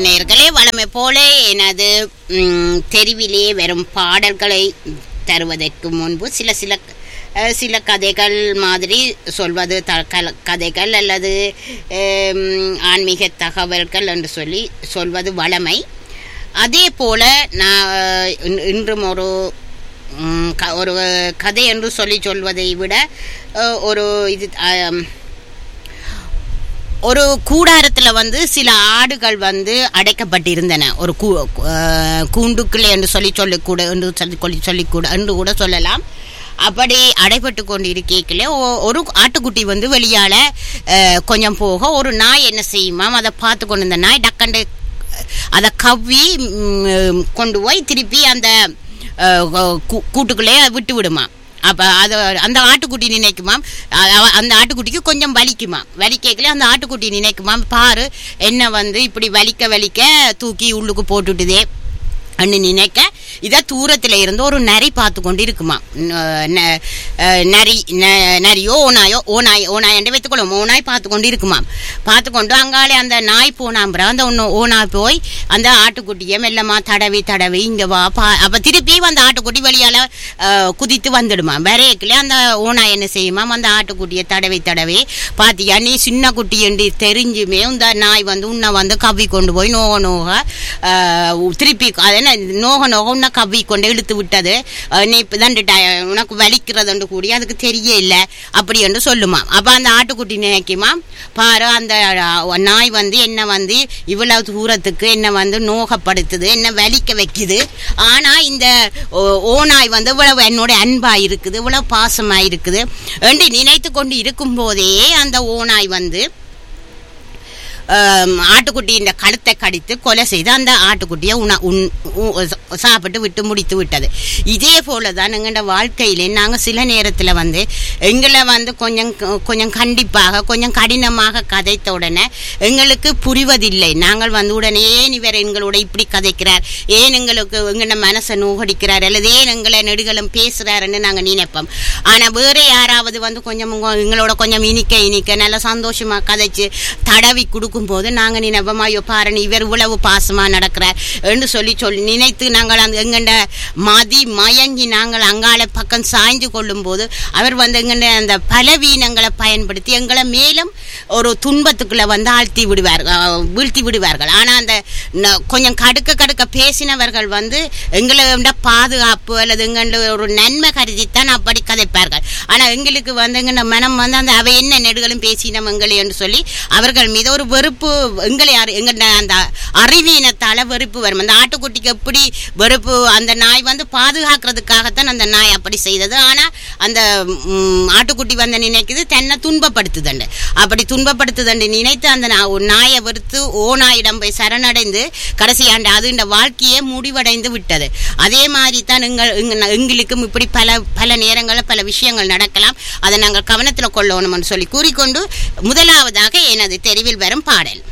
நேர்களே வளமை போல எனது ம், தெருவிலே வரும் பாடல்களை தருவதற்கு முன்பு சில சில அஹ், சில கதைகள் மாதிரி சொல்வது த கல- கதைகள் அல்லது ஹம், ஆன்மீக தகவல்கள் என்று சொல்லி சொல்வது வளமை அதே போல நான் இன்- இன்றும் ஒரு ம், க- ஒரு கதை என்று சொல்லி சொல்வதை விட அஹ், ஒரு இது அம், ஒரு கூடாரத்தில் வந்து சில ஆடுகள் வந்து அடைக்கப்பட்டிருந்தன ஒரு கூ அஹ் கூண்டுக்குள்ளே என்று சொல்லி சொல்லிக்கூட என்று சொல்லி சொல்லி சொல்லிக்கூட என்று கூட சொல்லலாம் அப்படி அடைபட்டு கொண்டு இருக்கீங்களே ஒரு ஆட்டுக்குட்டி வந்து வெளியால அஹ், கொஞ்சம் போக ஒரு நாய் என்ன செய்யுமாம் அதை பார்த்து கொண்டு இந்த நாய் டக்கண்டு அதை கவ்வி ம், கொண்டு போய் திருப்பி அந்த அஹ், கூ- கூட்டுக்குள்ளே விட்டு விடுமா அப்போ அது அந்த ஆட்டுக்குட்டி நினைக்குமாம் அ- அவ- அந்த ஆட்டுக்குட்டிக்கு கொஞ்சம் வலிக்குமாம் வலிக்கல அந்த ஆட்டுக்குட்டி நினைக்குமாம் பாரு என்ன வந்து இப்படி வலிக்க வலிக்க தூக்கி உள்ளுக்கு போட்டுட்டுதே அன்னு நினைக்க இதை தூரத்தில் இருந்து ஒரு நரி பார்த்து கொண்டு இருக்குமா ந- ந- அஹ் நரி ந- நரியோ ஓனாயோ ஓனாய் ஓனாய் என்று வைத்துக்கொள்ளும் ஓனாய் பார்த்து கொண்டு இருக்குமாம் பார்த்து கொண்டு அங்காலே அந்த நாய் போனாம்பிற அந்த ஒன்று ஓனாய் போய் அந்த ஆட்டுக்குட்டியை மெல்லமா தடவி தடவி இங்கே வா பா அப்போ திருப்பி அந்த ஆட்டுக்குட்டி வெளியால் குதித்து வந்துடுமா விரையக்கிலே அந்த ஓனாய் என்ன செய்யுமாம் அந்த ஆட்டுக்குட்டியை தடவி தடவி பாத்தியா நீ சின்ன குட்டி என்று தெரிஞ்சுமே இந்த நாய் வந்து உன்னை வந்து கவ்வி கொண்டு போய் நோக நோக அஹ், திருப்பி அது என்ன நோக நோக உன்னை கவ்வி கொண்டு இழுத்து விட்டது அஹ், நீ இப்போ தண்டுட்ட உனக்கு வலிக்கிறதுண்டு கூடி அதுக்கு தெரிய இல்லை அப்படி என்று சொல்லுமா அப்போ அந்த ஆட்டுக்குட்டி நினைக்குமா பாரு அந்த அஹ், நாய் வந்து என்ன வந்து இவ்வளவு தூரத்துக்கு என்ன வந்து நோகப்படுத்துது என்ன வலிக்க வைக்குது ஆனா இந்த ஓ- ஓநாய் வந்து இவ்வளவு என்னோட அன்பா இருக்குது இவ்வளவு பாசமா இருக்குது என்று நினைத்து கொண்டு இருக்கும் போதே அந்த ஓநாய் வந்து ஆம், ஆட்டுக்குட்டி இந்த கழுத்தை கடித்து கொலை செய்து அந்த ஆட்டுக்குட்டியை உண உண் உ- சாப்பிட்டு விட்டு முடித்து விட்டது இதே போல தான் எங்களோட வாழ்க்கையிலே நாங்கள் சில நேரத்தில் வந்து எங்களை வந்து கொஞ்சம் க- கொஞ்சம் கண்டிப்பாக கொஞ்சம் கடினமாக கதைத்த உடனே எங்களுக்கு புரிவதில்லை நாங்கள் வந்து உடனே ஏன் இவர் எங்களோட இப்படி கதைக்கிறார் ஏன் எங்களுக்கு எங்களோட மனசை நோகடிக்கிறார் அல்லது ஏன் எங்களை நெடுகளும் பேசுகிறாருன்னு நாங்கள் நினைப்போம் ஆனால் வேற யாராவது வந்து கொஞ்சம் உங்க- எங்களோட கொஞ்சம் இனிக்க இனிக்க நல்ல சந்தோஷமா கதைச்சு தடவி கொடுக்கும்போது நாங்கள் நினைப்போம் ஐயோ பாருங்க இவர் இவ்வளவு பாசமா நடக்கிறார் என்று சொல்லி சொல்லி நினைத்து நாங்கள் அந்த எங்கண்ட மதி மயங்கி நாங்கள் அங்கால பக்கம் சாய்ந்து கொள்ளும்போது அவர் வந்து எங்கண்ட அந்த பலவீனங்களை பயன்படுத்தி எங்களை மேலும் ஒரு துன்பத்துக்குள்ள வந்து ஆழ்த்தி விடுவார்கள் அஹ், வீழ்த்தி விடுவார்கள் ஆனால் அந்த ந- கொஞ்சம் கடுக்க கடுக்க பேசினவர்கள் வந்து எங்களோட பாதுகாப்பு அல்லது எங்களோட ஒரு நன்மை கருதித்தான் அப்படி கதைப்பார்கள் ஆனால் எங்களுக்கு வந்து எங்களோட மனம் வந்து அந்த அவை என்ன நெடுகளும் பேசினோம் எங்களை என்று சொல்லி அவர்கள் மீது ஒரு வெறுப்பு எங்களை அறி- எங்களோட அந்த அறிவீனத்தால வெறுப்பு வரும் அந்த ஆட்டுக்குட்டிக்கு எப்படி வெறுப்பு அந்த நாய் வந்து பாதுகாக்கிறதுக்காகத்தான் அந்த நாய் அப்படி செய்தது ஆனா அந்த ம், ஆட்டுக்குட்டி வந்து நினைக்குது தன்னை துன்பப்படுத்துதண்டு அப்படி துன்பப்படுத்துதண்டு நினைத்து அந்த நா- ஒரு நாயை வெறுத்து ஓ நாயிடம் போய் சரணடைந்து கடைசி ஆண்டு அது இந்த வாழ்க்கையே முடிவடைந்து விட்டது அதே மாதிரி தான் எங்கள் எங்க- எங்களுக்கும் இப்படி பல பல நேரங்களில் பல விஷயங்கள் நடக்கலாம் அதை நாங்கள் கவனத்தில் கொள்ளணும்னு சொல்லி கூறிக்கொண்டு முதலாவதாக எனது தெருவில் வரும் பாடல்